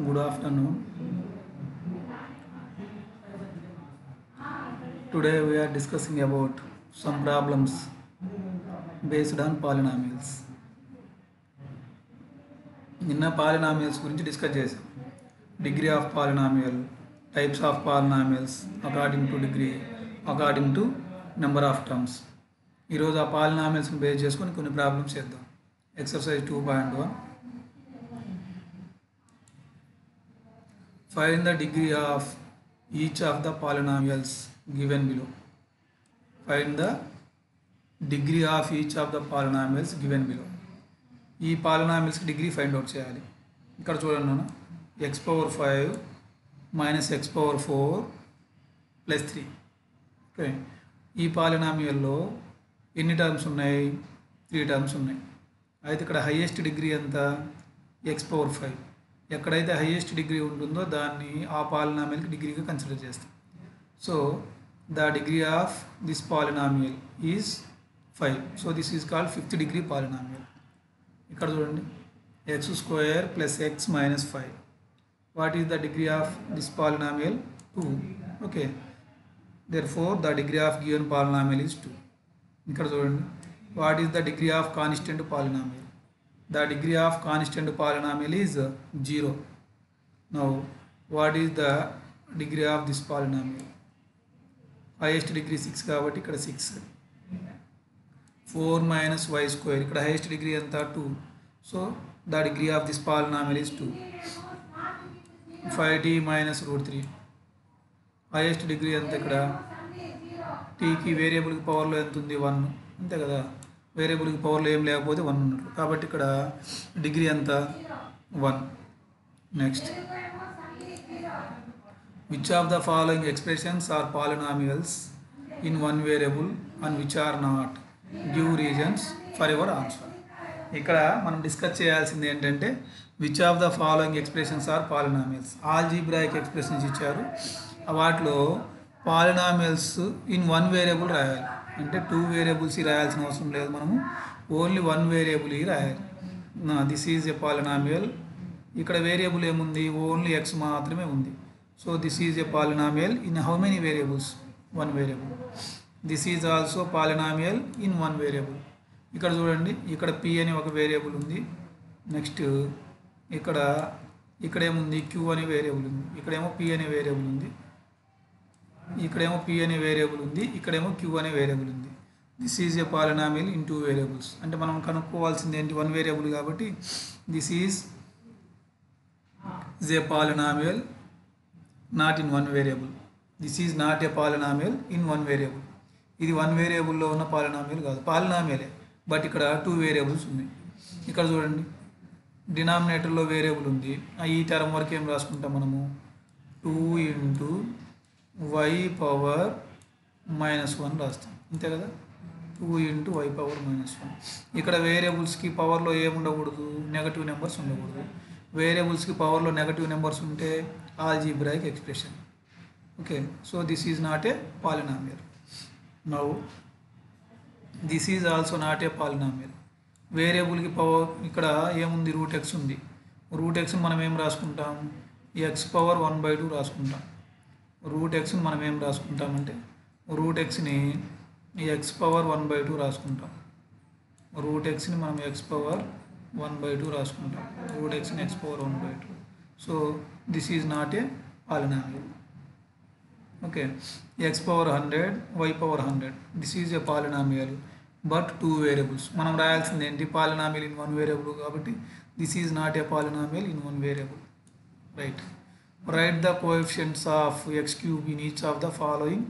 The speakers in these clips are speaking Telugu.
Good afternoon. Today we are discussing about some problems based on polynomials. నిన్న పాలినామియల్స్ గురించి డిస్కస్ చేసాం degree of polynomial types of polynomials according to degree according to number of terms ఈరోజు ఆ పాలినామియల్స్ని బేస్ చేసుకొని కొన్ని ప్రాబ్లమ్స్ చేద్దాం exercise two point one Find the degree of each of the polynomials given below. Find the degree of each of the polynomials given below. ఈ పాలినామిల్స్కి డిగ్రీ ఫైండ్ అవుట్ చేయాలి ఇక్కడ చూడండి నాన్న x power five minus x power four plus three okay ఈ పాలినామియల్లో ఎన్ని టర్మ్స్ ఉన్నాయి త్రీ టర్మ్స్ ఉన్నాయి అయితే ఇక్కడ హయ్యెస్ట్ డిగ్రీ ఎంత ఎక్స్ పవర్ ఫైవ్ ఎక్కడైతే హయ్యెస్ట్ డిగ్రీ ఉంటుందో దాన్ని ఆ పాలినామియల్కి డిగ్రీగా కన్సిడర్ చేస్తాం so the degree of this polynomial is five so this is called fifth degree polynomial ఇక్కడ చూడండి x square plus x minus five what is the degree of this polynomial two okay therefore the degree of given polynomial is two ఇక్కడ చూడండి what is the degree of constant polynomial the degree of constant polynomial is uh, 0 now what is the degree of this polynomial highest degree 6 కాబట్టి ఇక్కడ 6 4 మైనస్ వై స్క్వేర్ ఇక్కడ హైయెస్ట్ డిగ్రీ ఎంత two so the degree of this polynomial is two five t minus root three highest degree ఎంత ఇక్కడ టీకి వేరియబుల్కి పవర్లో ఎంత ఉంది వన్ అంతే కదా వేరియబుల్కి పవర్లో ఏం లేకపోతే వన్ ఉన్నట్లు కాబట్టి ఇక్కడ డిగ్రీ ఎంత one next which of the following expressions are polynomials in one variable and which are not give reasons for your answer ఇక్కడ మనం డిస్కస్ చేయాల్సింది ఏంటంటే which of the following expressions are polynomials algebraic expressions ఇచ్చారు వాటిలో పాలినామియల్స్ ఇన్ వన్ వేరియబుల్ రాయాలి అంటే టూ వేరియబుల్స్ రాయాల్సిన అవసరం లేదు మనము ఓన్లీ వన్ వేరియబుల్ రాయాలి దిస్ ఈజ్ ఎ పాలినామియల్ ఇక్కడ వేరియబుల్ ఏముంది ఓన్లీ ఎక్స్ మాత్రమే ఉంది so this is a polynomial in how many variables one variable this is also polynomial in one variable ఇక్కడ చూడండి ఇక్కడ పి అని ఒక వేరియబుల్ ఉంది నెక్స్ట్ ఇక్కడ ఇక్కడ ఏముంది క్యూ అనే వేరియబుల్ ఉంది ఇక్కడేమో పి అనే వేరియబుల్ ఉంది ఇక్కడేమో పి అనే వేరియబుల్ ఉంది ఇక్కడేమో క్యూ అనే వేరియబుల్ ఉంది this is a polynomial in two variables అంటే మనం కనుక్కోవాల్సింది ఏంటి వన్ వేరియబుల్ కాబట్టి this is is a polynomial not in one variable this is not a polynomial in one variable ఇది వన్ వేరియబుల్లో ఉన్న పాలినామియల్ కాదు పాలినామియలే బట్ ఇక్కడ టూ వేరియబుల్స్ ఉన్నాయి ఇక్కడ చూడండి డినామినేటర్లో వేరియబుల్ ఉంది ఆ ఈ టర్మ్ వరకు ఏం రాసుకుంటాం మనము two into y power minus one రాస్తాం అంతే కదా two into y power minus one ఇక్కడ వేరియబుల్స్కి పవర్లో ఏముండకూడదు నెగటివ్ నెంబర్స్ ఉండకూడదు వేరియబుల్స్కి పవర్లో నెగటివ్ నెంబర్స్ ఉంటే algebraic expression okay so this is not a polynomial now this is also not a polynomial వేరియబుల్కి పవర్ ఇక్కడ ఏముంది రూట్ ఎక్స్ ఉంది రూట్ ఎక్స్ని మనం ఏం రాసుకుంటాం x power one by two రాసుకుంటాం రూట్ ఎక్స్ని మనం ఏం రాసుకుంటామంటే రూట్ ఎక్స్ని x power one by two రాసుకుంటాం రూట్ ఎక్స్ని మనం x power one by two రాసుకుంటాం రూట్ ఎక్స్ని x power one by two so this is not a polynomial okay x power hundred y power hundred this is a polynomial but two variables మనం రాయాల్సింది ఏంటి పాలినామియల్ ఇన్ వన్ వేరియబుల్ కాబట్టి this is not a polynomial in one variable right right the coefficients of x cube in each of the following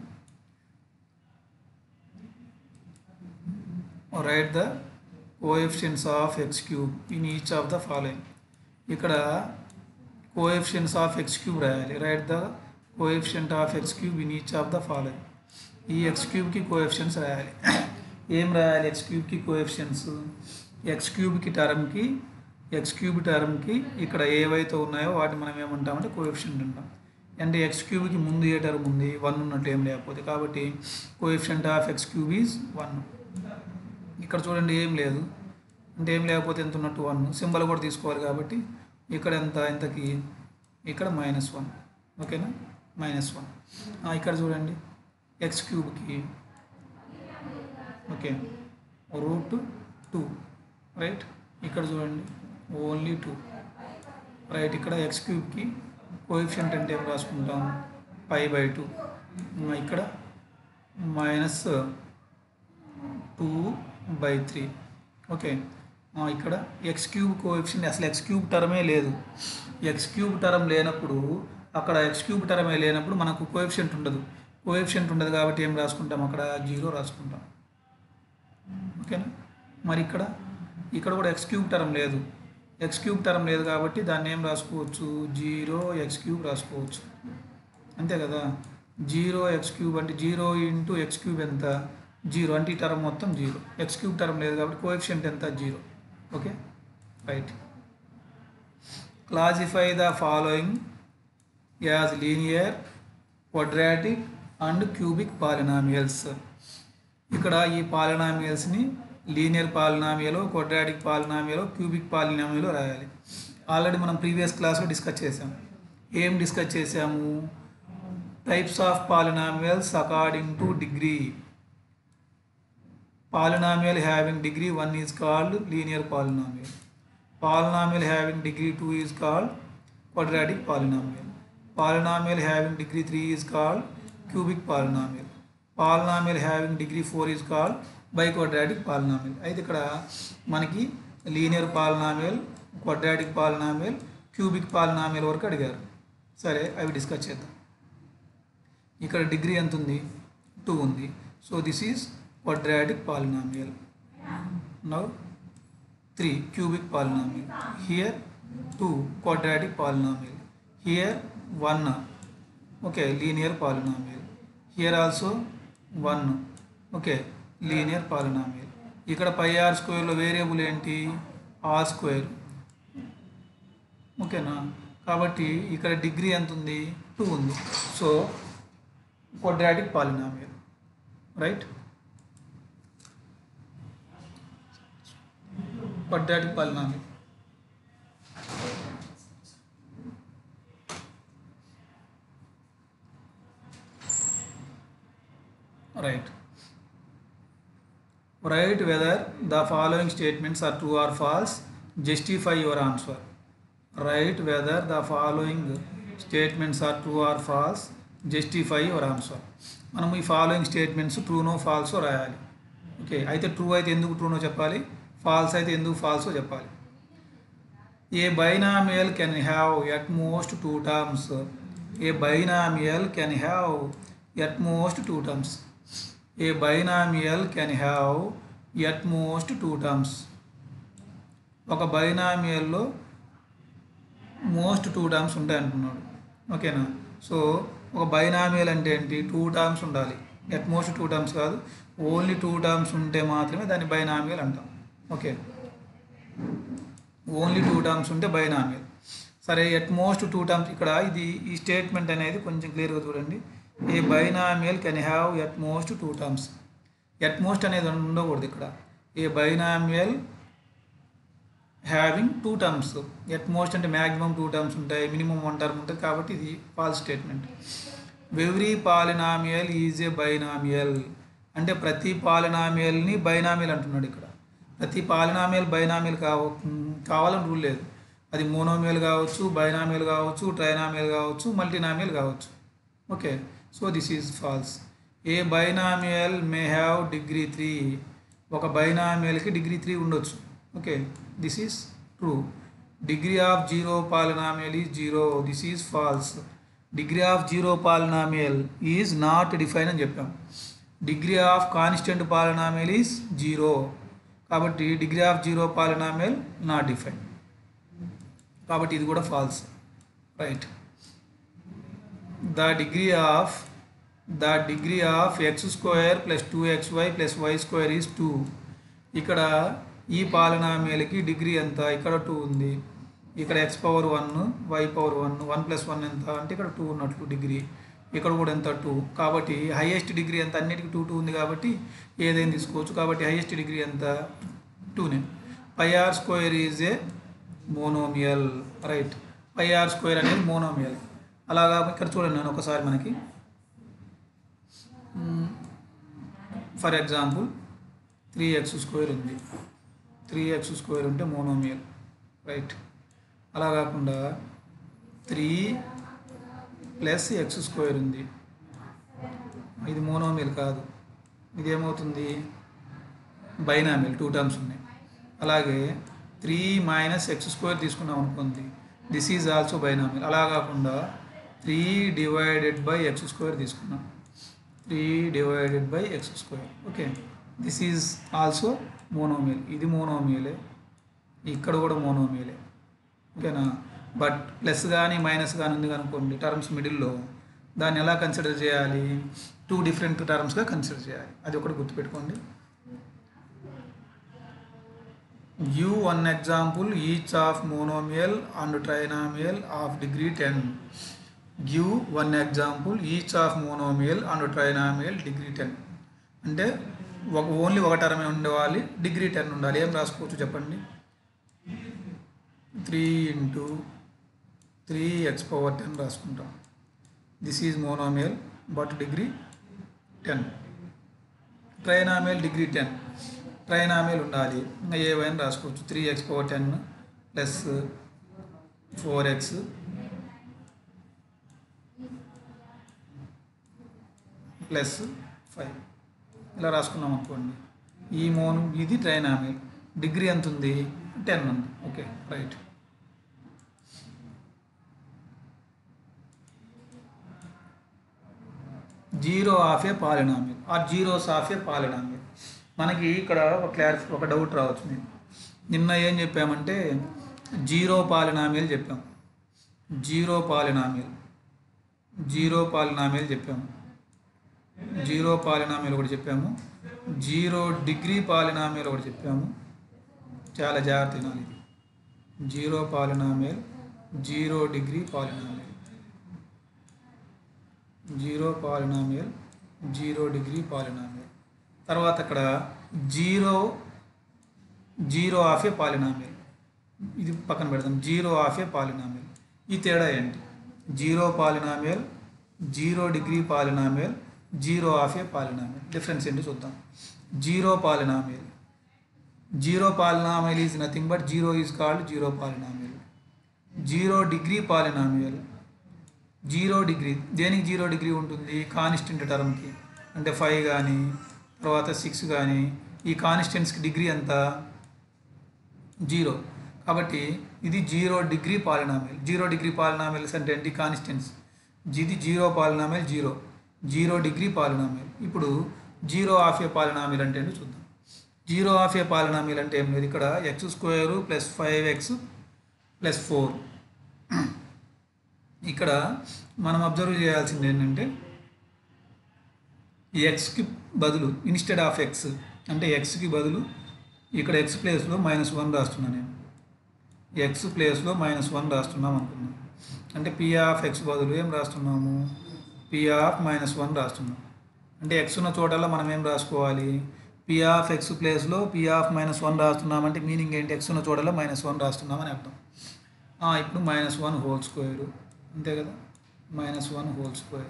right the coefficients of x cube in each of the following ఇక్కడ కోఎఫిషియన్స్ ఆఫ్ ఎక్స్ క్యూబ్ రాయాలి right the coefficient of x cube in each of the following ఈ ఎక్స్ క్యూబ్కి కోఎఫిషియన్స్ రాయాలి ఏం రాయాలి ఎక్స్ క్యూబ్కి కోఎఫిషియన్స్ ఎక్స్ క్యూబ్కి టర్మ్కి ఎక్స్ క్యూబ్ టర్మ్కి ఇక్కడ ఏవైతే ఉన్నాయో వాటిని మనం ఏమంటామంటే కోఎఫిషియంట్ అంటాం అంటే ఎక్స్ క్యూబ్కి ముందు ఏ టర్మ్ ఉంది వన్ ఉన్నట్టు ఏం లేకపోతే కాబట్టి coefficient of x cube is one ఇక్కడ చూడండి ఏం లేదు అంటే ఏం లేకపోతే ఎంత ఉన్నట్టు వన్ సింబల్ కూడా తీసుకోవాలి కాబట్టి ఇక్కడ ఎంత ఇంతకి ఇక్కడ మైనస్ వన్ ఓకేనా మైనస్ వన్ ఇక్కడ చూడండి ఎక్స్ క్యూబ్కి ఓకే రూట్ టూ రైట్ ఇక్కడ చూడండి ఓన్లీ టూ రైట్ ఇక్కడ ఎక్స్ క్యూబ్కి కోఎఫిషియంట్ అంటే ఏం రాసుకుంటాం పై బై టూ ఇక్కడ minus two by three okay ఆ, ఇక్కడ ఎక్స్ క్యూబ్ కోఎఫిషియంట్ అసలు ఎక్స్ క్యూబ్ టర్మే లేదు ఎక్స్ క్యూబ్ టర్మ్ లేనప్పుడు అక్కడ ఎక్స్ క్యూబ్ టర్మే లేనప్పుడు మనకు కోఎఫిషియంట్ ఉండదు కోఎఫిషియంట్ ఉండదు కాబట్టి ఏం రాసుకుంటాం అక్కడ జీరో రాసుకుంటాం ఓకేనా మరి ఇక్కడ ఇక్కడ కూడా ఎక్స్ క్యూబ్ టర్మ్ లేదు ఎక్స్ క్యూబ్ టర్మ్ లేదు కాబట్టి దాన్ని ఏం రాసుకోవచ్చు జీరో ఎక్స్ క్యూబ్ రాసుకోవచ్చు అంతే కదా జీరో ఎక్స్ క్యూబ్ అంటే జీరో ఇంటూ ఎక్స్ క్యూబ్ ఎంత జీరో అంటే ఈ టర్మ్ మొత్తం జీరో ఎక్స్ క్యూబ్ టర్మ్ లేదు కాబట్టి కోఎఫిషియంట్ ఎంత zero okay right classify the following as linear quadratic and cubic polynomials ఇక్కడ ఈ పాలినామియల్స్ని లీనియర్ పాలినామియలో క్వడ్రాటిక్ పాలినామియలో క్యూబిక్ పాలినామియలో రాయాలి ఆల్రెడీ మనం ప్రీవియస్ క్లాస్లో డిస్కస్ చేసాం ఏం డిస్కస్ చేసాము types of polynomials according to degree polynomial having degree 1 is called linear polynomial polynomial having degree 2 is called quadratic polynomial polynomial having degree 3 is called cubic polynomial polynomial having degree 4 is called biquadratic polynomial అయితే ఇక్కడ మనకి linear polynomial quadratic polynomial cubic polynomial వరకు అడిగారు సరే అవి డిస్కస్ చేద్దాం ఇక్కడ డిగ్రీ ఎంత ఉంది టూ ఉంది so this is quadratic polynomial. Now 3 cubic polynomial. Here 2 quadratic polynomial. Here 1 okay linear polynomial. Here also 1 okay linear polynomial. ఇక్కడ పై ఆర్ స్క్వేర్లో వేరియబుల్ ఏంటి ఆర్ స్క్వేర్ ఓకేనా కాబట్టి ఇక్కడ డిగ్రీ ఎంత ఉంది టూ ఉంది so quadratic polynomial right quadratic polynomial. Right. Write whether the following statements are true or false. Justify your answer. Write whether the following statements are true or false. Justify your answer. మనం ఈ ఫాలోయింగ్ స్టేట్మెంట్స్ ట్రూనో ఫాల్సో రాయాలి ఓకే అయితే ట్రూ అయితే ఎందుకు ట్రూనో చెప్పాలి ఫాల్స్ అయితే ఎందుకు ఫాల్సో చెప్పాలి a binomial can have at most two terms a binomial can have at most two terms a binomial can have at most two terms ఒక బైనామియల్లో మోస్ట్ టూ టర్మ్స్ ఉంటాయి అంటున్నాడు ఓకేనా సో ఒక బైనామియల్ అంటే ఏంటి టూ టర్మ్స్ ఉండాలి ఎట్ మోస్ట్ టూ టర్మ్స్ కాదు ఓన్లీ టూ టర్మ్స్ ఉంటే మాత్రమే దాన్ని బైనామియల్ అంటాం ఓకే ఓన్లీ టూ టర్మ్స్ ఉంటే బైనామియల్ సరే ఎట్ మోస్ట్ టూ టర్మ్స్ ఇక్కడ ఇది ఈ స్టేట్మెంట్ అనేది కొంచెం క్లియర్గా చూడండి a binomial can have at most two terms at most అనేది ఉండకూడదు ఇక్కడ a binomial having two terms at most అంటే మ్యాక్సిమం టూ టర్మ్స్ ఉంటాయి మినిమం వన్ టర్మ్ ఉంటుంది కాబట్టి ఇది falls statement every polynomial is a binomial అంటే ప్రతి పాలినామియల్ని బైనామియల్ అంటున్నాడు ఇక్కడ ప్రతి పాలినామియల్ బైనామియల్ కావ కావాలని రూల్ లేదు అది మోనోమియల్ కావచ్చు బైనామియల్ కావచ్చు ట్రైనామియల్ కావచ్చు మల్టీనామియల్ కావచ్చు okay so this is false a binomial may have degree three ఒక బైనామియల్కి డిగ్రీ త్రీ ఉండొచ్చు okay this is true degree of zero polynomial is zero this is false degree of zero polynomial is not define అని చెప్పాం degree of constant polynomial is zero కాబట్టి degree of zero polynomial not define కాబట్టి ఇది కూడా false right the degree of the degree of x square plus two X y plus y square is two ఇక్కడ ఈ పాలినామియల్కి డిగ్రీ ఎంత ఇక్కడ టూ ఉంది ఇక్కడ x power one y power one one plus one ఎంత అంటే ఇక్కడ టూ ఉన్నట్లు డిగ్రీ ఇక్కడ కూడా ఎంత టూ కాబట్టి హైయెస్ట్ డిగ్రీ ఎంత అన్నిటికీ టూ టూ ఉంది కాబట్టి ఏదైనా తీసుకోవచ్చు కాబట్టి హైయెస్ట్ డిగ్రీ ఎంత టూనే pi r square is a monomial right pi r square అనేది మోనోమియల్ అలాగా ఇక్కడ చూడండి నేను ఒకసారి మనకి for example three x square ఉంది త్రీ ఎక్స్ స్క్వేర్ ఉంటే మోనోమియల్ రైట్ అలా కాకుండా త్రీ ప్లస్ ఎక్స్ స్క్వేర్ ఉంది ఇది మోనోమియల్ కాదు ఇది ఏమవుతుంది బైనామిల్ టూ టర్మ్స్ ఉన్నాయి అలాగే త్రీ మైనస్ ఎక్స్ స్క్వేర్ తీసుకున్నాం అనుకోండి దిస్ ఈజ్ ఆల్సో బైనామిల్ అలా కాకుండా three divided by x square తీసుకున్నాం three divided by x square okay this is also monomial ఇది మోనోమియలే ఇక్కడ కూడా మోనోమియలే ఓకేనా బట్ ప్లస్ కానీ మైనస్ కానీ ఉంది అనుకోండి టర్మ్స్ మిడిల్లో దాన్ని ఎలా కన్సిడర్ చేయాలి టూ డిఫరెంట్ టర్మ్స్గా కన్సిడర్ చేయాలి అది ఒకటి గుర్తుపెట్టుకోండి give one example each of monomial and trinomial of degree ten give one example each of monomial and trinomial degree ten అంటే ఒక ఓన్లీ ఒక టర్మే ఉండేవాలి డిగ్రీ టెన్ ఉండాలి ఏం రాసుకోవచ్చు చెప్పండి three into three x power ten రాసుకుంటాం this is monomial but degree ten trinomial degree ten trinomial ఉండాలి ఇంకా ఏవైనా రాసుకోవచ్చు three x power ten plus four x plus five ఇలా రాసుకున్నాం అనుకోండి ఈ మోను ఇది ట్రైనామియల్ డిగ్రీ ఎంత ఉంది టెన్ ఉంది okay right zero of a polynomial ఆ జీరోస్ ఆఫ్ ఏ పాలినామియల్ మనకి ఇక్కడ ఒక క్లారిఫి ఒక డౌట్ రావచ్చు మీకు నిన్న ఏం చెప్పామంటే జీరో పాలినామియల్ చెప్పాం జీరో పాలినామియల్ జీరో పాలినామియల్ చెప్పాము జీరో పాలినామియల్ ఒకటి చెప్పాము జీరో డిగ్రీ పాలినామియల్ ఒకటి చెప్పాము చాలా జాగ్రత్త వినాలి ఇది zero polynomial zero degree polynomial zero polynomial zero degree polynomial తర్వాత అక్కడ zero zero of a polynomial ఇది పక్కన పెడదాం జీరో ఆఫ్ ఏ పాలినామియల్ ఈ తేడా ఏంటి zero polynomial zero degree polynomial zero of a polynomial difference ఏంటి చూద్దాం zero polynomial zero polynomial is nothing but zero is called zero polynomial zero degree polynomial zero degree దేనికి జీరో డిగ్రీ ఉంటుంది కాన్స్టెంట్ టర్మ్కి అంటే ఫైవ్ కానీ తర్వాత సిక్స్ కానీ ఈ కాన్స్టెంట్స్కి డిగ్రీ ఎంత జీరో కాబట్టి ఇది zero degree polynomial zero degree polynomials అంటే ఏంటి కాన్స్టెంట్స్ ఇది zero polynomial zero zero degree polynomial ఇప్పుడు జీరో ఆఫ్ ఏ పాలినామిల్ అంటే ఏంటో చూద్దాం జీరో ఆఫ్ ఏ పాలినామిల్ అంటే ఏం లేదు ఇక్కడ x square plus five x plus four ఇక్కడ మనం అబ్జర్వ్ చేయాల్సింది ఏంటంటే ఈ ఎక్స్కి బదులు ఇన్స్టెడ్ ఆఫ్ ఎక్స్ అంటే ఎక్స్కి బదులు ఇక్కడ ఎక్స్ ప్లేస్లో మైనస్ వన్ రాస్తున్నాను నేను ఎక్స్ ప్లేస్లో మైనస్ వన్ రాస్తున్నాం అనుకున్నాం అంటే పి ఆఫ్ ఎక్స్ బదులు ఏం రాస్తున్నాము పి ఆఫ్ మైనస్ వన్ రాస్తున్నాం అంటే ఎక్స్ ఉన్న చోటల్లో మనం ఏం రాసుకోవాలి పి ఆఫ్ ఎక్స్ ప్లేస్లో పి ఆఫ్ మైనస్ వన్ రాస్తున్నామంటే మీనింగ్ ఏంటి ఎక్స్ ఉన్న చోటలో మైనస్ వన్ రాస్తున్నామని అర్థం ఆ, ఇప్పుడు మైనస్ వన్ హోల్ స్క్వేర్ అంతే కదా minus one whole square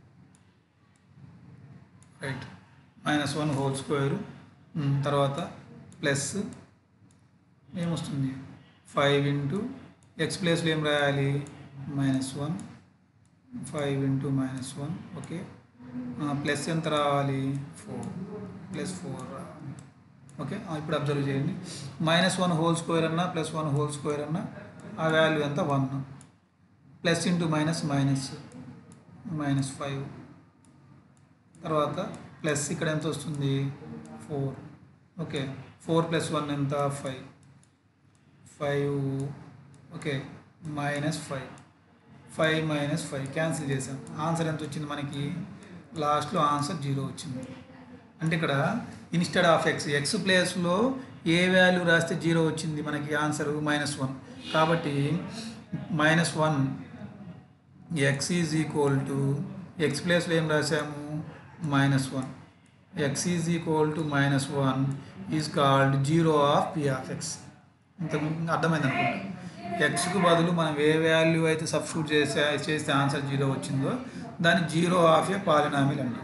right minus one whole square తర్వాత ప్లస్ ఏమొస్తుంది ఫైవ్ ఇంటూ ఎక్స్ ప్లేస్లో ఏం రాయాలి minus one five into minus one okay plus ఎంత రావాలి ఫోర్ ప్లస్ ఫోర్ రావాలి ఓకే ఆ, ఇప్పుడు అబ్జర్వ్ చేయండి మైనస్ వన్ హోల్ స్క్వేర్ అన్నా ప్లస్ వన్ హోల్ స్క్వేర్ అన్నా ఆ వాల్యూ ఎంత one plus into minus minus minus five తర్వాత ప్లస్ ఇక్కడ ఎంత వస్తుంది four okay four plus one ఎంత five five okay minus five five minus five cancel చేసాం ఆన్సర్ ఎంత వచ్చింది మనకి లాస్ట్లో ఆన్సర్ జీరో వచ్చింది అంటే ఇక్కడ ఇన్స్టెడ్ ఆఫ్ ఎక్స్ ఎక్స్ ప్లేస్లో ఏ వాల్యూ రాస్తే జీరో వచ్చింది మనకి ఆన్సర్ మైనస్ వన్ కాబట్టి minus one x is equal to x ప్లేస్లో ఏం రాసాము minus one x is equal to minus one is called zero of p of x ఇంత అర్థమైంది అనుకుంటా ఎక్స్కి బదులు మనం ఏ వాల్యూ అయితే సబ్స్టిట్యూట్ చేసే చేస్తే ఆన్సర్ జీరో వచ్చిందో దాన్ని జీరో ఆఫ్ ఏ పాలినామిల్ అంటాం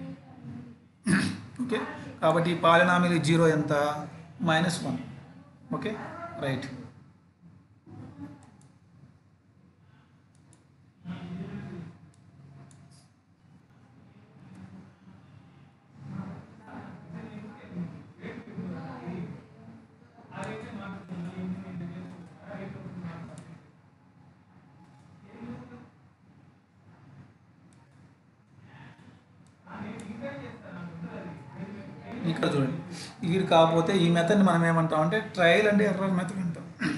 ఓకే కాబట్టి ఈ పాలినామిల్ జీరో ఎంత మైనస్ వన్ ఓకే రైట్ ఇక్కడ చూడండి ఇది కాకపోతే ఈ మెథడ్ని మనం ఏమంటాం అంటే ట్రయల్ అండ్ ఎర్రర్ మెథడ్ అంటాం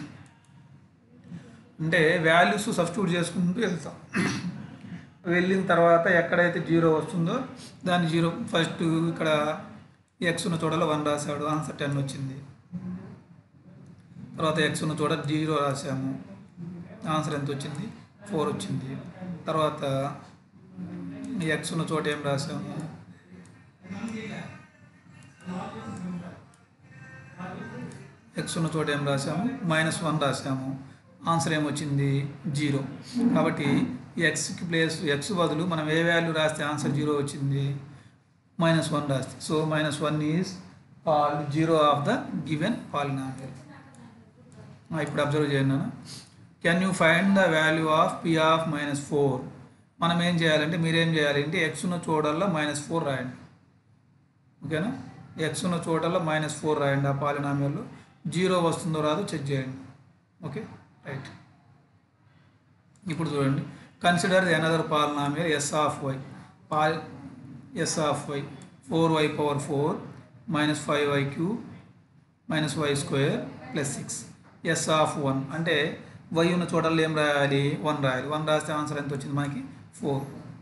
అంటే వాల్యూస్ సబ్స్టిట్యూట్ చేసుకుంటూ వెళ్తాం వెళ్ళిన తర్వాత ఎక్కడైతే జీరో వస్తుందో దాన్ని జీరో ఫస్ట్ ఇక్కడ ఎక్స్ ఉన్న చోటలో వన్ రాశాడు ఆన్సర్ టెన్ వచ్చింది తర్వాత ఎక్స్ ఉన్న చోట జీరో రాసాము ఆన్సర్ ఎంత వచ్చింది ఫోర్ వచ్చింది తర్వాత ఎక్స్ ఉన్న చోట ఏం రాసాము ఎక్స్ ఉన్న చోట ఏం రాసాము మైనస్ వన్ రాసాము ఆన్సర్ ఏమొచ్చింది జీరో కాబట్టి ఎక్స్కి ప్లేస్ ఎక్స్ బదులు మనం ఏ వాల్యూ రాస్తే ఆన్సర్ జీరో వచ్చింది మైనస్ వన్ రాస్తే సో మైనస్ వన్ ఈజ్ పాల్ zero of the given polynomial ఇప్పుడు అబ్జర్వ్ చేయండి can you find the value of p of minus four మనం ఏం చేయాలంటే మీరేం చేయాలి అంటే ఎక్స్ ఉన్న చోటల్లో మైనస్ ఫోర్ రాయండి ఓకేనా ఎక్స్ ఉన్న చోటల్లో మైనస్ ఫోర్ రాయండి ఆ పాలినామియల్లో జీరో వస్తుందో రాదో చెక్ చేయండి ఓకే రైట్ ఇప్పుడు చూడండి consider another polynomial s of y పాల్ s of y four y power four minus five y q minus y square plus six s of one అంటే వై ఉన్న చోటల్లో ఏం రాయాలి వన్ రాయాలి వన్ రాస్తే ఆన్సర్ ఎంత వచ్చింది మనకి ఫోర్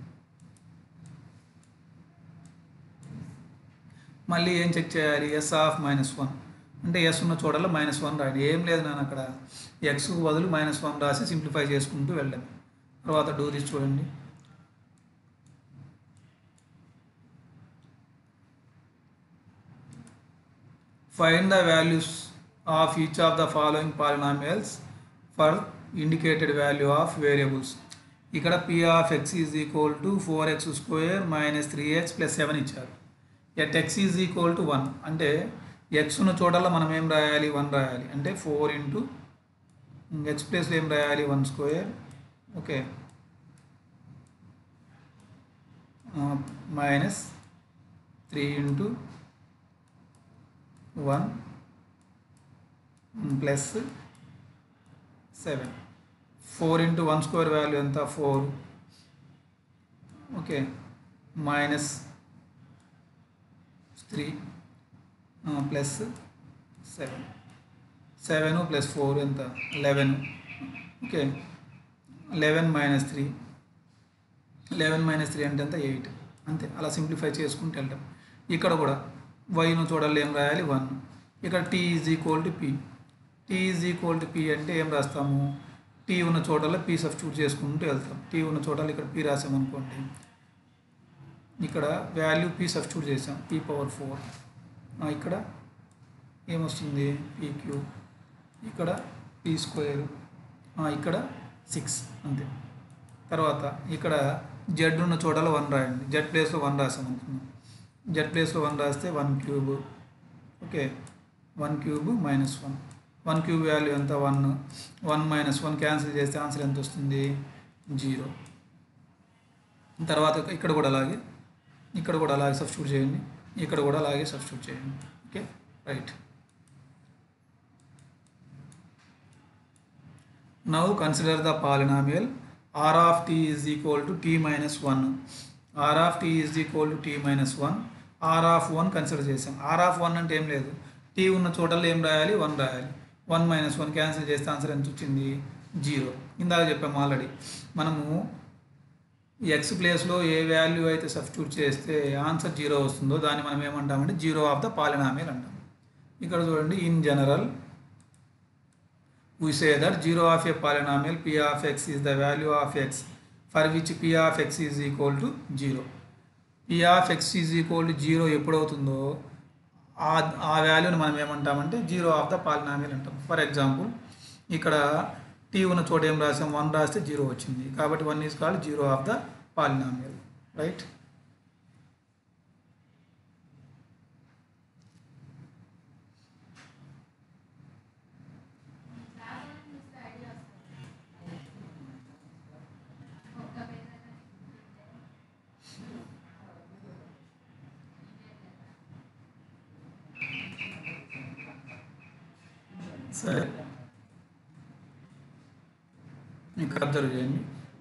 మళ్ళీ ఏం చెక్ చేయాలి ఎస్ ఆఫ్ మైనస్ వన్ అంటే ఎస్ ఉన్న చోటలో మైనస్ వన్ రాయండి ఏం లేదు నేను అక్కడ ఎక్స్ బదులు మైనస్ వన్ రాసి సింప్లిఫై చేసుకుంటూ వెళ్ళాను తర్వాత డూ తీసి చూడండి find the values of each of the following polynomials for indicated value of variables ఇక్కడ p of x is equal to four x square minus three x plus seven ఇచ్చారు at x is equal to one అంటే ఎక్స్ ఉన్న చోటల్లో మనం ఏం రాయాలి వన్ రాయాలి అంటే ఫోర్ ఇంటూ ఎక్స్ ప్లేస్లో ఏం రాయాలి one square okay minus three into one plus seven four into one square value ఎంత four okay minus three plus seven seven plus four ఎంత eleven okay eleven minus three eleven minus three అంటే ఎంత ఎయిట్ అంతే అలా సింప్లిఫై చేసుకుంటూ వెళ్తాం ఇక్కడ కూడా వైను చూడాలి ఏం రాయాలి వన్ ఇక్కడ t is equal to p t is equal to p అంటే ఏం రాస్తాము టీ ఉన్న చోటల్లో పీ సబ్స్టిట్యూట్ చేసుకుంటూ వెళ్తాం టీ ఉన్న చోటల్లో ఇక్కడ పీ రాసామనుకోండి ఇక్కడ వాల్యూ పీ సబ్స్టిట్యూట్ చేసాం పీ పవర్ ఫోర్ ఇక్కడ ఏమొస్తుంది పీ క్యూ ఇక్కడ పీ స్క్వేర్ ఇక్కడ సిక్స్ అంతే తర్వాత ఇక్కడ జెడ్ ఉన్న చోటలో వన్ రాయండి జెడ్ ప్లేస్లో వన్ రాసాం అనుకుందాం జెడ్ ప్లేస్లో వన్ రాస్తే one cube okay one cube minus one one cube value ఎంత one one minus one cancel చేస్తే ఆన్సర్ ఎంత వస్తుంది జీరో తర్వాత ఇక్కడ కూడా అలాగే ఇక్కడ కూడా అలాగే సబ్స్టిట్యూట్ చేయండి ఇక్కడ కూడా అలాగే సబ్స్టిట్యూట్ చేయండి okay right now consider the polynomial r of t is equal to t minus one r of t is equal to t minus one r of one consider చేసాం ఆర్ ఆఫ్ వన్ అంటే ఏం లేదు టీ ఉన్న చోటల్లో ఏం రాయాలి వన్ రాయాలి వన్ మైనస్ వన్ క్యాన్సిల్ చేస్తే ఆన్సర్ ఎంత వచ్చింది జీరో ఇందాక చెప్పాము ఆల్రెడీ మనము ఎక్స్ ప్లేస్లో ఏ వాల్యూ అయితే సబ్స్టిట్యూట్ చేస్తే ఆన్సర్ జీరో వస్తుందో దాన్ని మనం ఏమంటామంటే జీరో ఆఫ్ ద పాలినామియల్ అంటాం ఇక్కడ చూడండి in general we say that 0 of a polynomial p of x is the value of x for which p of x is equal to 0 p of x is equal to 0 ఎప్పుడవుతుందో ఆ ఆ వాల్యూని మనం ఏమంటామంటే జీరో ఆఫ్ ద పాలినామియల్ అంటాం ఫర్ ఎగ్జాంపుల్ ఇక్కడ టీ ఉన్న చోట ఏం రాసాం వన్ రాస్తే జీరో వచ్చింది కాబట్టి one is called zero of the polynomial right సరే ఇంకా అబ్జర్వ్ చేయండి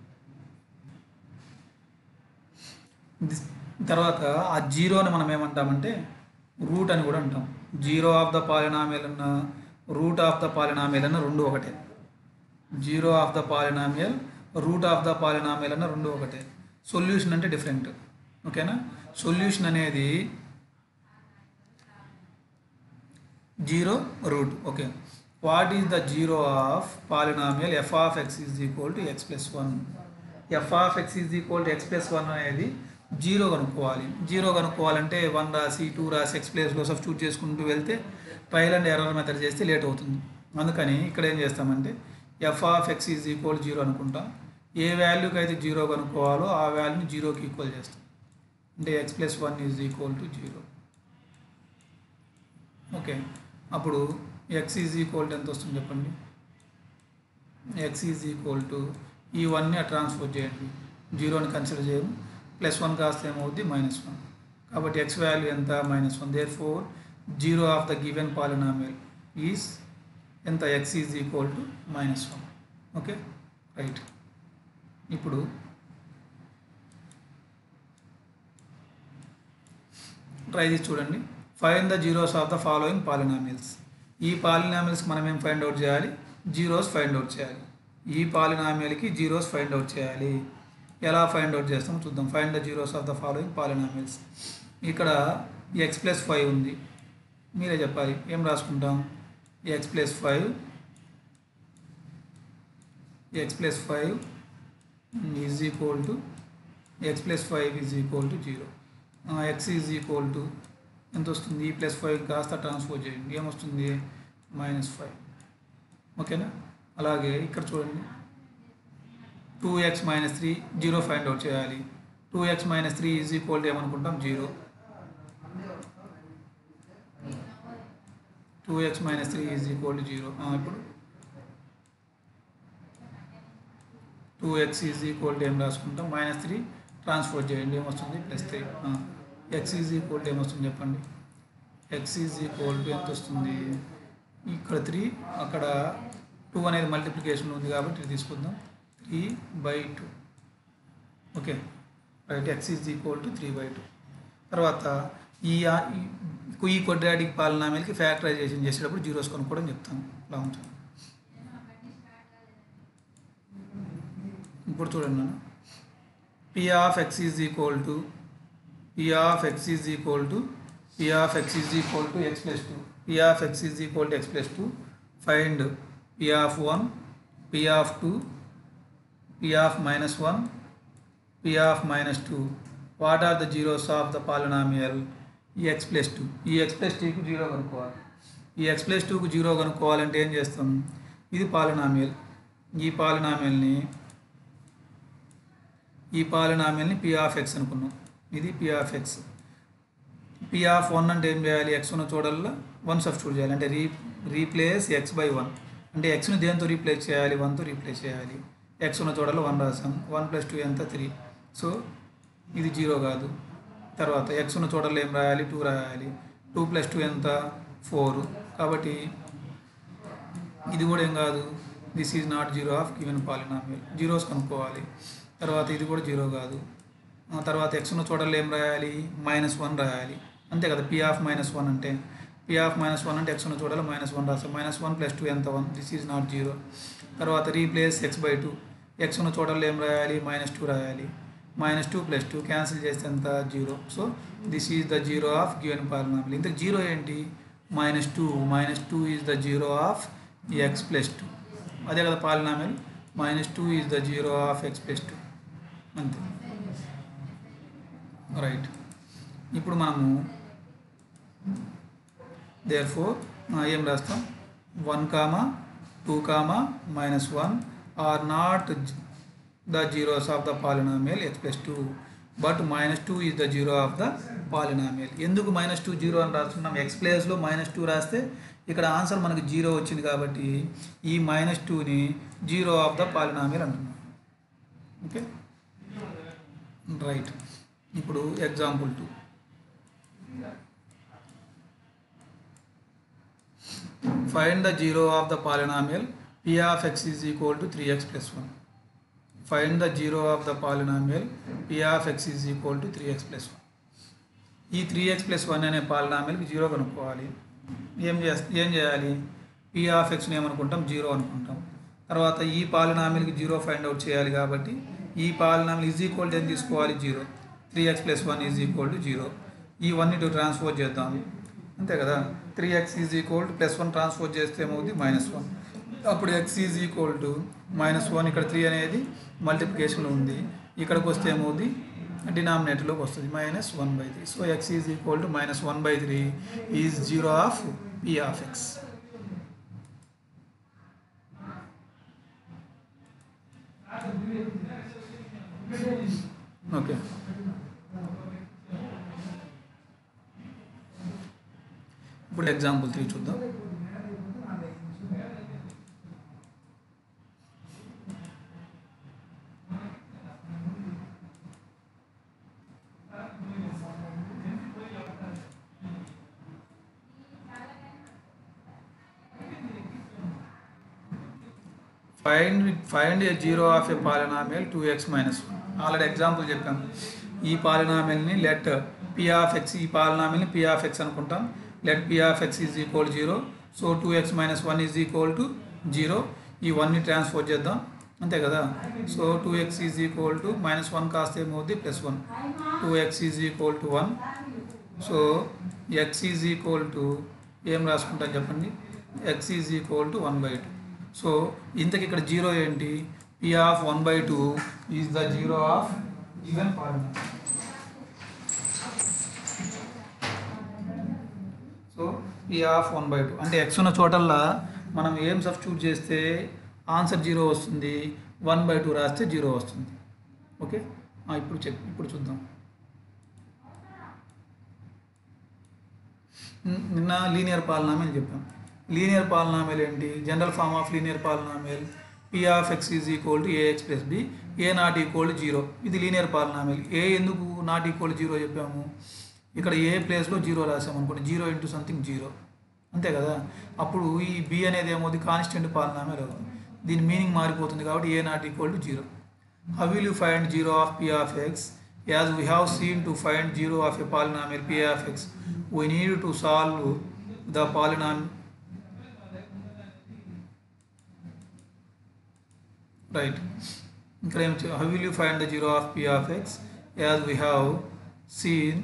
దిస్- తర్వాత ఆ జీరోని మనం ఏమంటామంటే రూట్ అని కూడా అంటాం జీరో ఆఫ్ ద పాలినామియల్ అన్న రూట్ ఆఫ్ ద పాలినామియల్ అన్న రెండు ఒకటే zero of the polynomial root of the polynomial అన్న రెండు ఒకటే సొల్యూషన్ అంటే డిఫరెంట్ ఓకేనా సొల్యూషన్ అనేది zero root okay what is the zero of polynomial f of x is equal to x plus one f of x is equal to x plus one అనేది జీరో కనుక్కోవాలి జీరో కనుక్కోవాలంటే వన్ రాసి టూ రాసి ఎక్స్ ప్లేస్లో సబ్స్టిట్యూట్ చేసుకుంటూ వెళ్తే ట్రయల్ అండ్ ఎర్రర్ మెథడ్ చేస్తే లేట్ అవుతుంది అందుకని ఇక్కడ ఏం చేస్తామంటే f of x is equal zero అనుకుంటాం ఏ వాల్యూకి అయితే జీరో కనుక్కోవాలో ఆ వాల్యూని జీరోకి ఈక్వల్ చేస్తాం అంటే x plus one is equal to zero okay అప్పుడు ఎక్స్ ఈజ్ ఈక్వల్ టు ఎంత వస్తుంది చెప్పండి ఎక్స్ ఈజ్ ఈక్వల్ టు ఈ వన్ని ట్రాన్స్ఫర్ చేయండి జీరోని కన్సిడర్ చేయము ప్లస్ వన్ కాస్త ఏమవుద్ది మైనస్ వన్ కాబట్టి ఎక్స్ వాల్యూ ఎంత minus one therefore zero of the given polynomial is ఎంత x is equal to minus one okay right ఇప్పుడు ట్రై చేసి చూడండి find the zeros of the following polynomials ఈ పాలినామిల్స్కి మనం ఏం ఫైండ్ అవుట్ చేయాలి జీరోస్ ఫైండ్ అవుట్ చేయాలి ఈ పాలినామియల్కి జీరోస్ ఫైండ్ అవుట్ చేయాలి ఎలా ఫైండ్ అవుట్ చేస్తామో చూద్దాం find the zeros of the following polynomials ఇక్కడ ఎక్స్ ప్లస్ ఫైవ్ ఉంది మీరే చెప్పాలి ఏం రాసుకుంటాం x plus five x plus five is equal to x plus five is equal to zero x is equal to ఎంత వస్తుంది ఈ ప్లస్ ఫైవ్ కాస్త ట్రాన్స్ఫర్ చేయండి ఏమొస్తుంది మైనస్ ఫైవ్ ఓకేనా అలాగే ఇక్కడ చూడండి two x minus three zero find out చేయాలి two x minus three is equal to ఏమనుకుంటాం zero two x minus three is equal to zero ఇప్పుడు two x is equal to ఏం రాసుకుంటాం మైనస్ త్రీ ట్రాన్స్ఫర్ చేయండి ఏమొస్తుంది plus three x is equal to ఏమొస్తుంది చెప్పండి ఎక్స్ ఈజ్ ఈక్వల్ టు ఎంత వస్తుంది ఇక్కడ త్రీ అక్కడ టూ అనేది మల్టిప్లికేషన్ ఉంది కాబట్టి ఇది తీసుకుందాం three by two okay right x is equal to three by two తర్వాత ఈ ఈ- ఈ కొడ్రాటిక్ పాలనామీలకి ఫ్యాక్టరైజేషన్ చేసేటప్పుడు జీరోస్ కొనుక్కోవడం చెప్తాను ఇలా ఉంటుంది ఇప్పుడు చూడండి నాన్న p of x is equal to p of x is equal to p of x is equal to x plus two p of x is equal to x plus two find p of one p of two p of minus one p of minus two what are the zeros of the polynomial ఈ ఎక్స్ ప్లస్ టూ ఈ ఎక్స్ ప్లస్ టూకి జీరో కనుక్కోవాలి ఈ ఎక్స్ ప్లస్ టూకి జీరో కనుక్కోవాలంటే ఏం చేస్తాం ఇది పాలినామియల్ ఈ పాలినామియల్ని ఈ పాలినామియల్ని పి ఆఫ్ ఎక్స్ అనుకున్నాం ఇది p of x p of one అంటే ఏం చేయాలి ఎక్స్ ఉన్న చూడల్లో వన్ సబ్స్టిట్యూట్ చేయాలి అంటే re replace x by one అంటే ఎక్స్ని దేంతో రీప్లేస్ చేయాలి వన్తో రీప్లేస్ చేయాలి ఎక్స్ ఉన్న చూడల్లో వన్ రాసాం వన్ ప్లస్ టూ ఎంత త్రీ సో ఇది జీరో కాదు తర్వాత ఎక్స్ ఉన్న చూడల్లో ఏం రాయాలి టూ రాయాలి టూ ప్లస్ టూ ఎంత ఫోర్ కాబట్టి ఇది కూడా ఏం కాదు this is not zero of given polynomial zeros కనుక్కోవాలి తర్వాత ఇది కూడా జీరో కాదు ఆ తర్వాత ఎక్స్ ఉన్న చోటల్లో ఏం రాయాలి మైనస్ వన్ రాయాలి అంతే కదా పి ఆఫ్ మైనస్ వన్ అంటే పి ఆఫ్ మైనస్ వన్ అంటే ఎక్స్ ఉన్న చోటలో మైనస్ వన్ రాస్తాం మైనస్ వన్ ప్లస్ టూ ఎంత one this is not zero తర్వాత replace x by two x ఉన్న చోటల్లో ఏం రాయాలి మైనస్ టూ రాయాలి minus two plus two cancel చేస్తే ఎంత zero so this is the zero of given polynomial ఇంత జీరో ఏంటి minus two minus two is the zero of x plus two అదే కదా polynomial minus two is the zero of x plus two అంతే రైట్ ఇప్పుడు మనము దేర్ ఫోర్ ఏం రాస్తాం one comma 2 comma minus 1 are not j- the zeros of the polynomial x plus 2 but minus 2 is the zero of the polynomial ఎందుకు మైనస్ టూ జీరో అని రాస్తున్నాం ఎక్స్ ప్లేస్లో మైనస్ టూ రాస్తే ఇక్కడ ఆన్సర్ మనకి జీరో వచ్చింది కాబట్టి ఈ మైనస్ టూని జీరో ఆఫ్ ద పాలినామియల్ అంటున్నాం ఓకే రైట్ ఇప్పుడు example two find the zero of the polynomial p of x is equal to 3x plus 1 find the zero of the polynomial p of x is equal to 3x plus 1 ఈ త్రీ ఎక్స్ ప్లస్ వన్ అనే పాలినామియల్కి జీరో కనుక్కోవాలి ఏం చేస్త ఏం చేయాలి పీ ఆఫ్ ఎక్స్ని ఏమనుకుంటాం జీరో అనుకుంటాం తర్వాత ఈ పాలినామిల్కి జీరో ఫైండ్ అవుట్ చేయాలి కాబట్టి ఈ పాలినామిల్ ఈజ్ ఈక్వల్ టు ఏం తీసుకోవాలి zero three x plus one is equal to zero ఈ వన్ ఇటు ట్రాన్స్ఫర్ చేద్దాం అంతే కదా three x is equal to plus one transfer చేస్తే ఏమవుతుంది మైనస్ వన్ అప్పుడు x is equal to minus one ఇక్కడ త్రీ అనేది మల్టిప్లికేషన్లో ఉంది ఇక్కడికి వస్తే ఏమవుతుంది డినామినేటర్లోకి వస్తుంది minus one by three so x is equal to minus one by three is zero of p of x okay ఇప్పుడు ఎగ్జాంపుల్ త్రీ చూద్దాం find find a zero of a polynomial two x minus one already example చెప్పాం ఈ పాలినామియల్ని లెట్ పి ఆఫ్ ఎక్స్ ఈ పాలినామిల్ని పి ఆఫ్ ఎక్స్ అనుకుంటాం let p of x is equal zero so two x minus one is equal to zero ఈ వన్ని ట్రాన్స్ఫర్ చేద్దాం అంతే కదా so two x is equal to minus one కాస్త ఏమవుద్ది plus one two x is equal to one so x is equal to ఏం రాసుకుంటాం చెప్పండి x is equal to one by two so ఇంతకి ఇక్కడ జీరో ఏంటి p of one by two is the zero of even polynomial so p of one by two అంటే ఎక్స్ ఉన్న చోటల్లా మనం ఏం సబ్స్టిట్యూట్ చేస్తే ఆన్సర్ జీరో వస్తుంది వన్ బై టూ రాస్తే జీరో వస్తుంది ఓకే ఆ, ఇప్పుడు చెప్ ఇప్పుడు చూద్దాం ని- నిన్న లీనియర్ పాలనామేల్ చెప్పాం లీనియర్ పాలనామేల్ ఏంటి general form of linear polynomial p of x is equal to ax plus b a not equal to zero ఇది లీనియర్ పాలనామేల్ ఏ ఎందుకు నాట్ ఈక్వల్ జీరో చెప్పాము ఇక్కడ ఏ ప్లేస్లో జీరో రాసాము అనుకోండి జీరో ఇంటూ సంథింగ్ జీరో అంతే కదా అప్పుడు ఈ బి అనేది ఏమవుతుంది కాన్స్టెంట్ పాలనామేల్ అవుతుంది దీని మీనింగ్ మారిపోతుంది కాబట్టి a not equal to zero how will you find zero of p of x as we have seen to find zero of a polynomial p of x we need to solve the polynomial right ఇక్కడ ఏం how will you find the zero of p of x as we have seen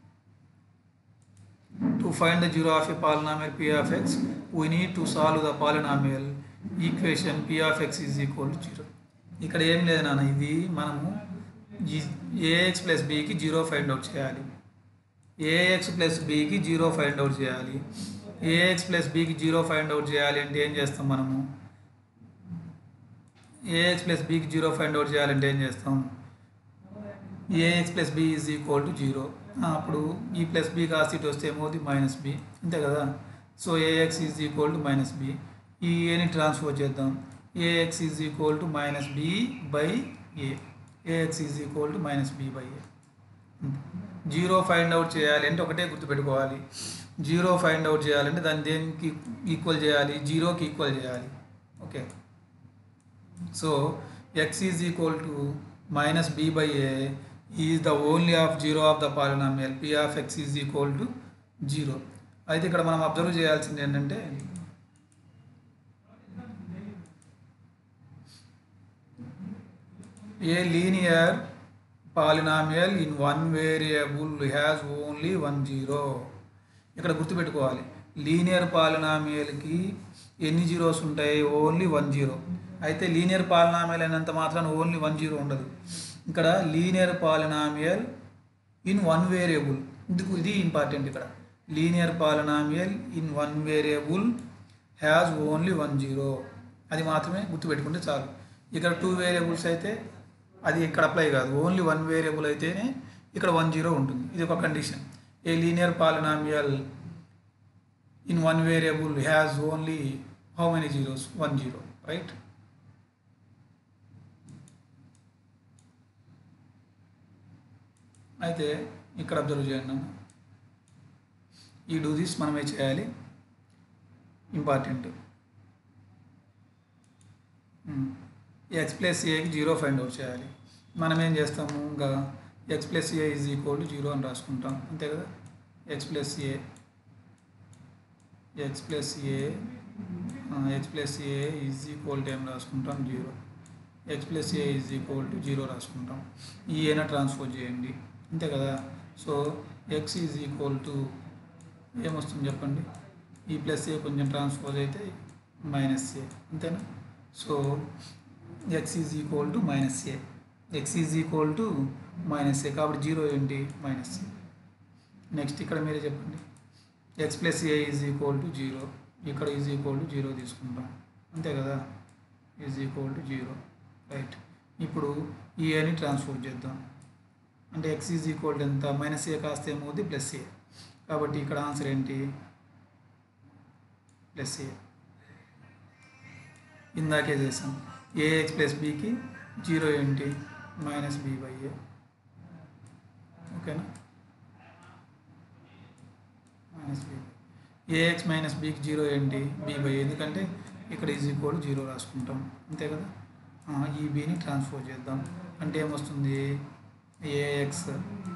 To find the zero of a polynomial p of x, we need to solve the polynomial equation p of x is equal to 0. ఇక్కడ ఏం లేదు నాన్న ఇది మనము ఏఎక్స్ ప్లస్ బికి జీరో ఫైండ్ అవుట్ చేయాలి ఏఎక్స్ ప్లస్ బికి జీరో ఫైండ్ అవుట్ చేయాలి ఏఎక్స్ ప్లస్ బికి జీరో ఫైండ్ అవుట్ చేయాలి అంటే ఏం చేస్తాం మనము ఏఎక్స్ ప్లస్ బికి జీరో ఫైండ్ అవుట్ చేయాలంటే ఏం చేస్తాం ax plus b is equal to zero అప్పుడు ఈ ప్లస్ బి కాస్త ఇటు వస్తే ఏమవుతుంది మైనస్ బి అంతే కదా so ax is equal to minus b ఈ ఏని ట్రాన్స్ఫర్ చేద్దాం ax is equal to minus b by a ax is equal to minus b by a zero find out చేయాలి అంటే ఒకటే గుర్తుపెట్టుకోవాలి జీరో ఫైండ్ అవుట్ చేయాలంటే దాన్ని దేనికి ఈక్వల్ చేయాలి జీరోకి ఈక్వల్ చేయాలి okay so x is equal to minus b by a is the only of zero of the polynomial p of x is equal to 0 అయితే ఇక్కడ మనం అబ్జర్వ్ చేయాల్సింది ఏంటంటే a linear polynomial in one variable has only one zero ఇక్కడ గుర్తుపెట్టుకోవాలి లీనియర్ పాలినామియల్కి ఎన్ని జీరోస్ ఉంటాయి ఓన్లీ వన్ జీరో అయితే లీనియర్ పాలినామియల్ అయినంత మాత్రాన ఓన్లీ వన్ జీరో ఉండదు ఇక్కడ linear polynomial in one variable ఇందుకు ఇది ఇంపార్టెంట్ ఇక్కడ linear polynomial in one variable has only one zero అది మాత్రమే గుర్తుపెట్టుకుంటే చాలు ఇక్కడ టూ వేరియబుల్స్ అయితే అది ఇక్కడ అప్లై కాదు ఓన్లీ వన్ వేరియబుల్ అయితేనే ఇక్కడ వన్ జీరో ఉంటుంది ఇది ఒక condition a linear polynomial in one variable has only how many zeros one zero right అయితే ఇక్కడ అబ్జర్వ్ చేయండి అన్న. ఈ డూ దిస్ మనమే చేయాలి ఇంపార్టెంట్ ఎక్స్ ప్లస్ ఏకి జీరో ఫైండ్ అవుట్ చేయాలి మనం ఏం చేస్తాము ఇంకా x plus a is equal to zero అని రాసుకుంటాం అంతే కదా x plus a x plus a x plus a is equal to ఏం రాసుకుంటాం zero x plus a is equal to zero రాసుకుంటాం ఈ ఏనా ట్రాన్స్ఫర్ చేయండి అంతే కదా so x is equal to ఏమొస్తుంది చెప్పండి ఈ ప్లస్ ఏ కొంచెం ట్రాన్స్పోజ్ అయితే మైనస్ ఏ అంతేనా so x is equal to minus a x is equal to minus a కాబట్టి జీరో ఏంటి మైనస్ ఏ నెక్స్ట్ ఇక్కడ మీరే చెప్పండి x plus a is equal to zero ఇక్కడ ఈజ్ ఈక్వల్ టు జీరో తీసుకుంటాం అంతే కదా is equal to zero right ఇప్పుడు ఈ ఏని ట్రాన్స్ఫర్ చేద్దాం అంటే ఎక్స్ ఈజ్ ఈక్వల్ టు ఎంత మైనస్ ఏ కాస్త ఏమవుద్ది ప్లస్ ఏ కాబట్టి ఇక్కడ ఆన్సర్ ఏంటి ప్లస్ ఏ ఇందాకే చేసాం ఏఎక్స్ ప్లస్ బీకి జీరో ఏంటి మైనస్ బీ బై ఏ ఓకేనా మైనస్ బీ ఏఎక్స్ మైనస్ బీకి జీరో ఏంటి బీ బై ఎందుకంటే ఇక్కడ ఈజ్ ఈక్వల్ జీరో రాసుకుంటాం అంతే కదా ఆ, ఈ బీని ట్రాన్స్ఫర్ చేద్దాం అంటే ఏమొస్తుంది ఏఎక్స్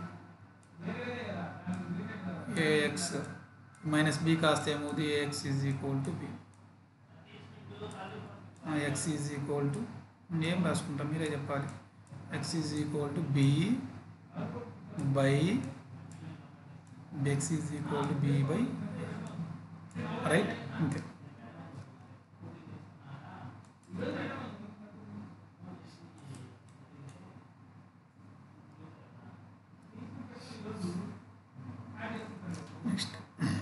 ఏఎక్స్ మైనస్ బి కాస్త ఏమవుతుంది ax is equal to b x is equal to ఏం రాసుకుంటాం మీరే చెప్పాలి x is equal to b by x is equal to b by right అంతే నెక్స్ట్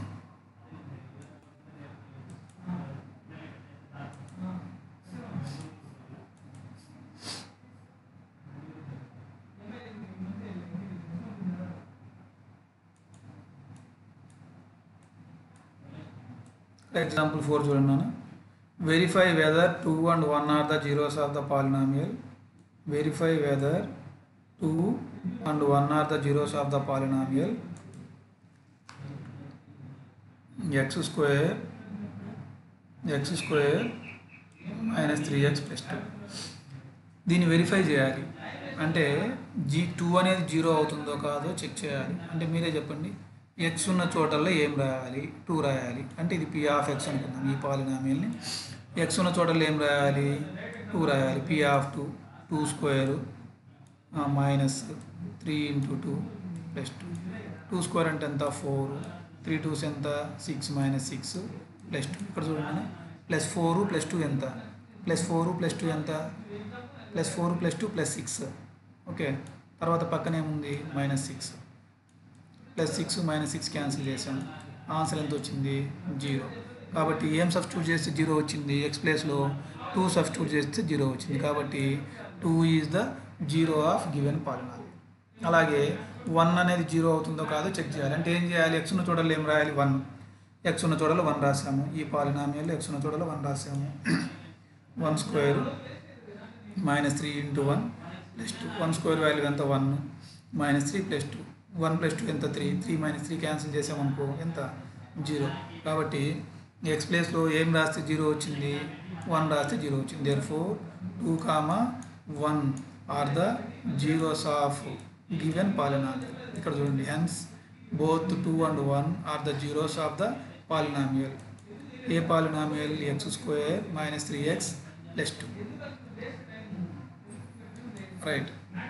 ఎగ్జాంపుల్ ఫోర్ చూడండి నాన్న verify whether two and one are the zeros of the polynomial verify whether two and one are the zeros of the polynomial x square x square minus three x plus two దీన్ని వెరిఫై చేయాలి అంటే జీ టూ అనేది జీరో అవుతుందో కాదో చెక్ చేయాలి అంటే మీరే చెప్పండి ఎక్స్ ఉన్న చోటల్లో ఏం రాయాలి టూ రాయాలి అంటే ఇది పి ఆఫ్ ఎక్స్ అనుకుందాం ఈ పాలినామియల్ని ఎక్స్ ఉన్న చోటల్లో ఏం రాయాలి టూ రాయాలి p of two two square minus three into two plus two two square అంటే ఎంత ఫోర్ త్రీ టూస్ ఎంత six minus six plus two ఇక్కడ చూడండి ప్లస్ ఫోరు ప్లస్ టూ ఎంత ప్లస్ ఫోరు ప్లస్ టూ ఎంత plus four plus two plus six okay తర్వాత పక్కన ఏముంది minus six plus six minus six cancel చేసాం ఆన్సర్ ఎంత వచ్చింది జీరో కాబట్టి ఏం సబ్స్టిట్యూట్ చేస్తే జీరో వచ్చింది ఎక్స్ ప్లేస్లో టూ సబ్స్టిట్యూట్ చేస్తే జీరో వచ్చింది కాబట్టి two is the zero of given polynomial అలాగే వన్ అనేది జీరో అవుతుందో కాదో చెక్ చేయాలి అంటే ఏం చేయాలి ఎక్స్ ఉన్న చోటలో ఏం రాయాలి వన్ ఎక్స్ ఉన్న చోటలో వన్ రాసాము ఈ పాలినామియల్ ఎక్స్ ఉన్న చోటలో వన్ రాసాము one square minus three into one plus two one square value ఎంత one minus three plus two one plus two ఎంత three three minus three cancel చేసామనుకో ఎంత జీరో కాబట్టి ఎక్స్ ప్లేస్లో ఏం రాస్తే జీరో వచ్చింది వన్ రాస్తే జీరో వచ్చింది therefore two comma one are the zeros of given polynomial ఇక్కడ చూడండి hence both two and one are the zeros of the polynomial a polynomial x square minus three x plus two right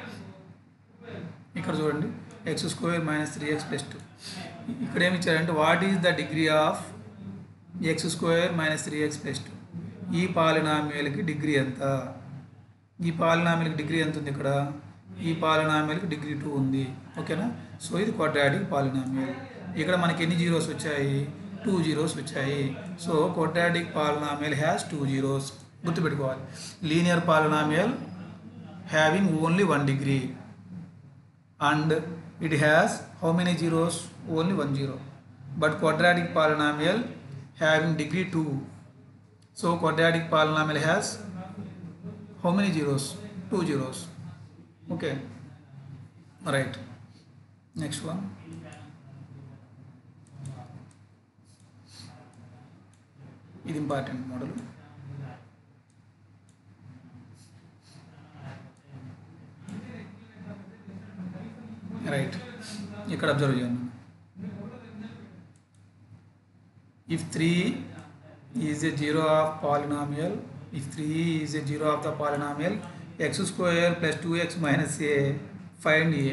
ఇక్కడ చూడండి x square minus three x plus two ఇక్కడ ఏమి ఇచ్చారంటే what is the degree of x square minus three x plus two ఈ పాలినామియల్కి డిగ్రీ ఎంత ఈ పాలినామియల్కి డిగ్రీ ఎంత ఉంది ఇక్కడ ఈ పాలినామియల్కి డిగ్రీ టూ ఉంది ఓకేనా సో ఇది క్వాడ్రాటిక్ పాలినామియల్ ఇక్కడ మనకి ఎన్ని జీరోస్ వచ్చాయి టూ జీరోస్ వచ్చాయి so quadratic polynomial has two zeros గుర్తుపెట్టుకోవాలి linear polynomial having only one degree and it has how many zeros only one zero but quadratic polynomial having degree 2 so quadratic polynomial has how many zeros two zeros okay right next one ఇది ఇంపార్టెంట్ మోడల్ రైట్ ఇక్కడ అబ్జర్వ్ చేయండి if 3 is a zero of polynomial if 3 is a zero of the polynomial x square plus 2x minus a find a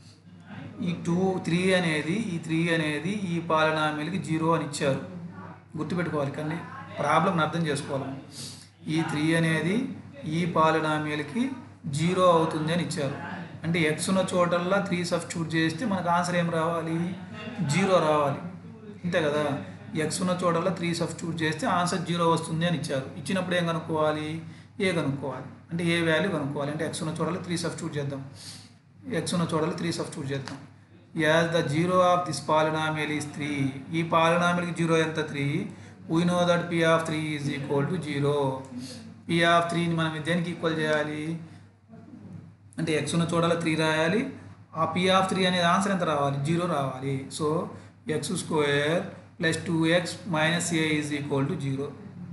ఈ టూ త్రీ అనేది ఈ త్రీ అనేది ఈ పాలనామిల్కి జీరో అని ఇచ్చారు గుర్తుపెట్టుకోవాలి కానీ ప్రాబ్లమ్ని అర్థం చేసుకోవాలి ఈ త్రీ అనేది ఈ పాలనామిల్కి జీరో అవుతుంది అని ఇచ్చారు అంటే ఎక్స్ ఉన్న చోటల్లా త్రీ సబ్స్టిట్యూట్ చేస్తే మనకు ఆన్సర్ ఏం రావాలి జీరో రావాలి అంతే కదా ఎక్స్ ఉన్న చోటల్లో త్రీ సబ్స్టిట్యూట్ చేస్తే ఆన్సర్ జీరో వస్తుంది అని ఇచ్చారు ఇచ్చినప్పుడు ఏం కనుక్కోవాలి ఏ కనుక్కోవాలి అంటే ఏ వాల్యూ కనుక్కోవాలి అంటే ఎక్స్ ఉన్న చోటలో త్రీ సబ్స్టిట్యూట్ చేద్దాం ఎక్స్ ఉన్న చోటలో త్రీ సబ్స్టిట్యూట్ చేద్దాం as the zero of this polynomial is three ఈ పాలినామియల్కి జీరో ఎంత three we know that p of three is equal to zero p of త్రీని మనం దేనికి ఈక్వల్ చేయాలి అంటే ఎక్స్ ఉన్న చోటలో త్రీ రాయాలి ఆ పి ఆఫ్ త్రీ అనేది ఆన్సర్ ఎంత రావాలి జీరో రావాలి so x square plus two x minus a is equal to zero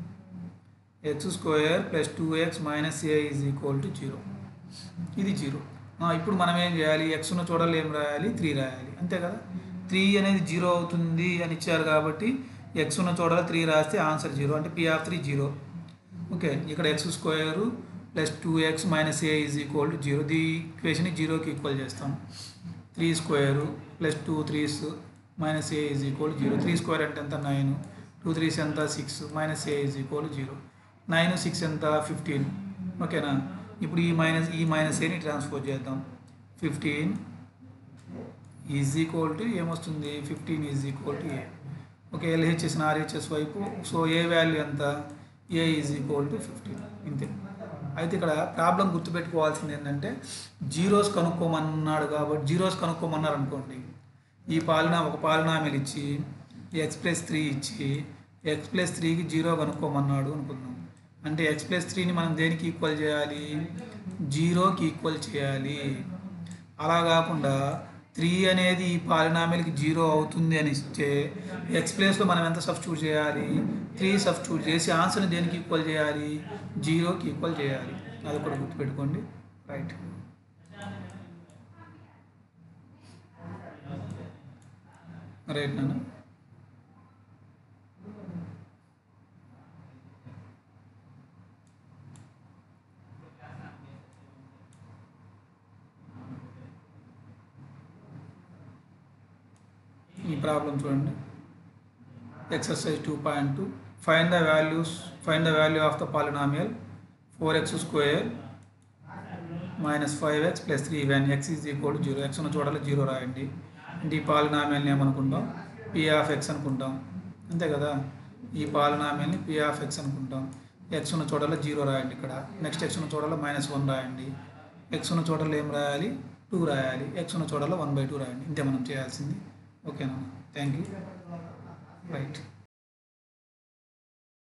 x square plus two x minus a is equal to zero ఇది జీరో ఇప్పుడు మనం ఏం చేయాలి ఎక్స్ ఉన్న చోటలో ఏం రాయాలి త్రీ రాయాలి అంతే కదా త్రీ అనేది జీరో అవుతుంది అని ఇచ్చారు కాబట్టి ఎక్స్ ఉన్న చోటలో త్రీ రాస్తే ఆన్సర్ జీరో అంటే p of three zero okay ఇక్కడ x square plus two x minus a is equal to zero the equation జీరోకి ఈక్వల్ చేస్తాం three square plus two threes minus a is equal zero three square అంటే ఎంత నైన్ టూ త్రీస్ ఎంత six minus a is equal zero nine six ఎంత ఫిఫ్టీన్ ఓకేనా ఇప్పుడు ఈ మైనస్ ఈ మైనస్ ఏని ట్రాన్స్ఫర్ చేద్దాం ఫిఫ్టీన్ ఈజ్ ఈక్వల్ టు ఏమొస్తుంది fifteen is equal to a okay LHS RHS వైపు సో ఏ వాల్యూ ఎంత a is equal to fifteen ఇంతే అయితే ఇక్కడ ప్రాబ్లం గుర్తుపెట్టుకోవాల్సింది ఏంటంటే జీరోస్ కనుక్కోమన్నాడు కాబట్టి జీరోస్ కనుక్కోమన్నారు అనుకోండి ఈ పాలనా ఒక పాలనామిల్ ఇచ్చి ఎక్స్ ప్లస్ త్రీ ఇచ్చి ఎక్స్ ప్లస్ త్రీకి జీరో కనుక్కోమన్నాడు అనుకుందాం అంటే ఎక్స్ ప్లస్ త్రీని మనం దేనికి ఈక్వల్ చేయాలి జీరోకి ఈక్వల్ చేయాలి అలా కాకుండా త్రీ అనేది ఈ పాలినామిల్కి జీరో అవుతుంది అని ఇస్తే ఎక్స్ ప్లేస్లో మనం ఎంత సబ్స్టిట్యూట్ చేయాలి త్రీ సబ్స్టిట్యూట్ చేసి ఆన్సర్ని దేనికి ఈక్వల్ చేయాలి జీరోకి ఈక్వల్ చేయాలి అది కూడా గుర్తుపెట్టుకోండి రైట్ రైట్ నాన్న ఈ ప్రాబ్లం చూడండి exercise two point two find the values find the value of the polynomial four x square minus five x plus three when x is equal to zero x ఉన్న చోటలో జీరో రాయండి అంటే ఈ పాలినామియల్ని ఏమనుకుంటాం పి ఆఫ్ ఎక్స్ అనుకుంటాం అంతే కదా ఈ పాలినామియల్ని పి ఆఫ్ ఎక్స్ అనుకుంటాం ఎక్స్ ఉన్న చోటలో జీరో రాయండి ఇక్కడ నెక్స్ట్ ఎక్స్ ఉన్న చోటలో మైనస్ వన్ రాయండి ఎక్స్ ఉన్న చోటలో ఏం రాయాలి టూ రాయాలి ఎక్స్ ఉన్న చోటలో వన్ బై టూ రాయండి ఇంతే మనం చేయాల్సింది ఓకేనా థ్యాంక్ యూ రైట్